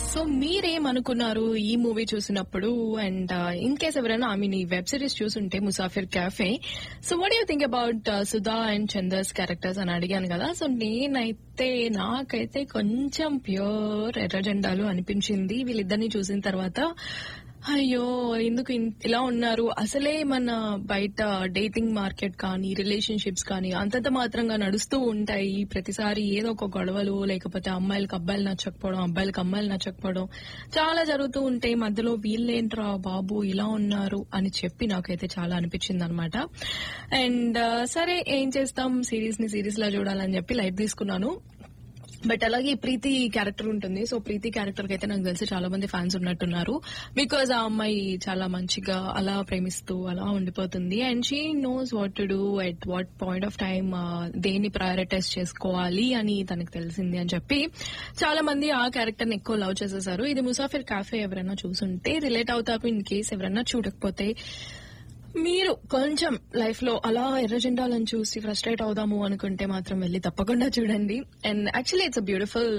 so మీరేమనుకున్నారు ఈ movie చూసినప్పుడు and in case ఎవరైనా ఐ మీన్ ఈ వెబ్ సిరీస్ చూసుంటే Musafir cafe so what you think about Sudha and Chander's characters అని అడిగాను కదా సో నేనైతే నాకైతే కొంచెం ప్యూర్ ఎర్ర జెండాలు అనిపించింది వీళ్ళిద్దరిని చూసిన తర్వాత అయ్యో ఎందుకు ఇన్- ఇలా ఉన్నారు అసలే మన బయట డేటింగ్ మార్కెట్ కానీ రిలేషన్షిప్స్ కానీ అంతంత మాత్రంగా నడుస్తూ ఉంటాయి ప్రతిసారి ఏదో ఒక గొడవలు లేకపోతే అమ్మాయిలకు అబ్బాయిలు నచ్చకపోవడం అబ్బాయిలకు అమ్మాయిలు నచ్చకపోవడం చాలా జరుగుతూ ఉంటాయి మధ్యలో వీళ్ళేంట్రా బాబు ఇలా ఉన్నారు అని చెప్పి నాకైతే చాలా అనిపించింది అనమాట అండ్ సరే ఏం చేస్తాం సిరీస్ ని సిరీస్ లా చూడాలని చెప్పి లైట్ తీసుకున్నాను బట్ అలాగే ఈ ప్రీతి క్యారెక్టర్ ఉంటుంది సో ప్రీతి క్యారెక్టర్ కి అయితే నాకు తెలిసి చాలా మంది ఫ్యాన్స్ ఉన్నట్టున్నారు బికాజ్ ఆ అమ్మాయి చాలా మంచిగా అలా ప్రేమిస్తూ అలా ఉండిపోతుంది and she knows what to do at what point of time దేన్ని ప్రయారిటైజ్ చేసుకోవాలి అని తనకు తెలిసింది అని చెప్పి చాలా మంది ఆ క్యారెక్టర్ ని ఎక్కువ లవ్ చేసేసారు ఇది ముసాఫిర్ కాఫే ఎవరైనా చూసుంటే రిలేట్ అవుతారు ఇన్ కేస్ ఎవరైనా చూడకపోతే మీరు కొంచెం లైఫ్ లో అలా ఎర్రజెండాలను చూసి ఫ్రస్ట్రేట్ అవుదాము అనుకుంటే మాత్రం వెళ్ళి తప్పకుండా చూడండి అండ్ యాక్చువల్లీ ఇట్స్ బ్యూటిఫుల్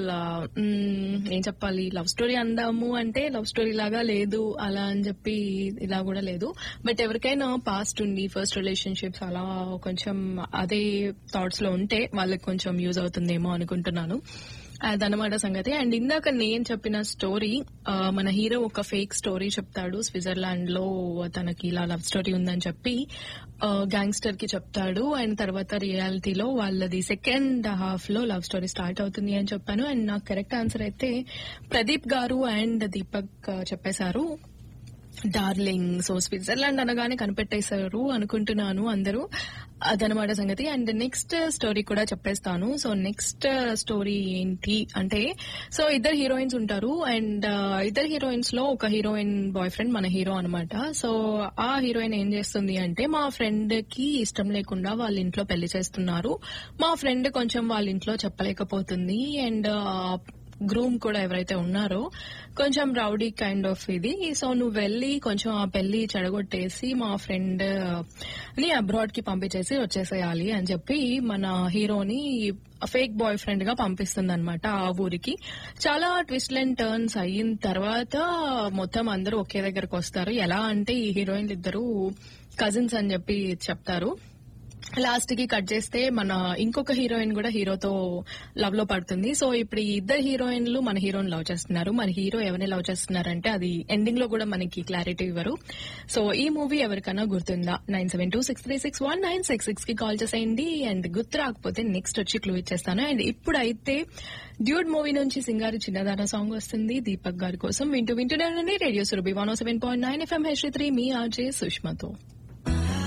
ఏం చెప్పాలి లవ్ స్టోరీ అందాము అంటే లవ్ స్టోరీ లాగా లేదు అలా అని చెప్పి ఇలా కూడా లేదు బట్ ఎవరికైనా పాస్ట్ ఉండి ఫస్ట్ రిలేషన్షిప్స్ అలా కొంచెం అదే థాట్స్ లో ఉంటే వాళ్ళకి కొంచెం యూజ్ అవుతుందేమో అనుకుంటున్నాను అదనమాట సంగతి అండ్ ఇందాక నేను చెప్పిన స్టోరీ ఆ, మన హీరో ఒక ఫేక్ స్టోరీ చెప్తాడు స్విట్జర్లాండ్ లో తనకి ఇలా లవ్ స్టోరీ ఉందని చెప్పి గ్యాంగ్స్టర్ కి చెప్తాడు అండ్ తర్వాత రియాలిటీలో వాళ్ళది సెకండ్ హాఫ్ లో లవ్ స్టోరీ స్టార్ట్ అవుతుంది అని చెప్పాను అండ్ నాకు కరెక్ట్ ఆన్సర్ అయితే ప్రదీప్ గారు అండ్ దీపక్ ఆ, చెప్పేశారు డార్లింగ్ సో స్విట్జర్లాండ్ అనగానే కనిపెట్టేశారు అనుకుంటున్నాను అందరూ అదనమాట సంగతి అండ్ నెక్స్ట్ స్టోరీ కూడా చెప్పేస్తాను సో నెక్స్ట్ స్టోరీ ఏంటి అంటే సో ఇద్దరు హీరోయిన్స్ ఉంటారు అండ్ ఇద్దరు హీరోయిన్స్ లో ఒక హీరోయిన్ బాయ్ ఫ్రెండ్ మన హీరో అనమాట సో ఆ హీరోయిన్ ఏం చేస్తుంది అంటే మా ఫ్రెండ్ కి ఇష్టం లేకుండా వాళ్ళ ఇంట్లో పెళ్లి చేస్తున్నారు మా ఫ్రెండ్ కొంచెం వాళ్ళ ఇంట్లో చెప్పలేకపోతుంది అండ్ గ్రూమ్ కూడా ఎవరైతే ఉన్నారో కొంచెం రౌడీ కైండ్ ఆఫ్ ఇది సో నువ్వు వెళ్ళి కొంచెం ఆ పెళ్లి చెడగొట్టేసి మా ఫ్రెండ్ ని అబ్రాడ్ కి పంపించేసి వచ్చేసేయాలి అని చెప్పి మన హీరోని ఫేక్ బాయ్ ఫ్రెండ్ గా పంపిస్తుంది అనమాట ఆ ఊరికి చాలా ట్విస్ట్ అండ్ టర్న్స్ అయిన తర్వాత మొత్తం అందరూ ఒకే దగ్గరకు వస్తారు ఎలా అంటే ఈ హీరోయిన్లు ఇద్దరు కజిన్స్ అని చెప్పి చెప్తారు లాస్ట్ కి కట్ చేస్తే మన ఇంకొక హీరోయిన్ కూడా హీరోతో లవ్ లో పడుతుంది సో ఇప్పుడు ఈ ఇద్దరు హీరోయిన్లు మన హీరోని లవ్ చేస్తున్నారు మన హీరో ఎవరిని లవ్ చేస్తున్నారంటే అది ఎండింగ్ లో కూడా మనకి క్లారిటీ ఇవ్వరు సో ఈ మూవీ ఎవరికైనా గుర్తుందా nine seven two six three six one nine six six కి కాల్ చేసేయండి అండ్ గుర్తు రాకపోతే నెక్స్ట్ వచ్చి క్లూ ఇచ్చేస్తాను అండ్ ఇప్పుడైతే డ్యూడ్ మూవీ నుంచి సింగారి చిన్నదాన సాంగ్ వస్తుంది దీపక్ గారి కోసం వింటూ వింటూనే ఉండండి radio Surabhi one seven point nine FM H three మీ ఆర్జే సుష్మతో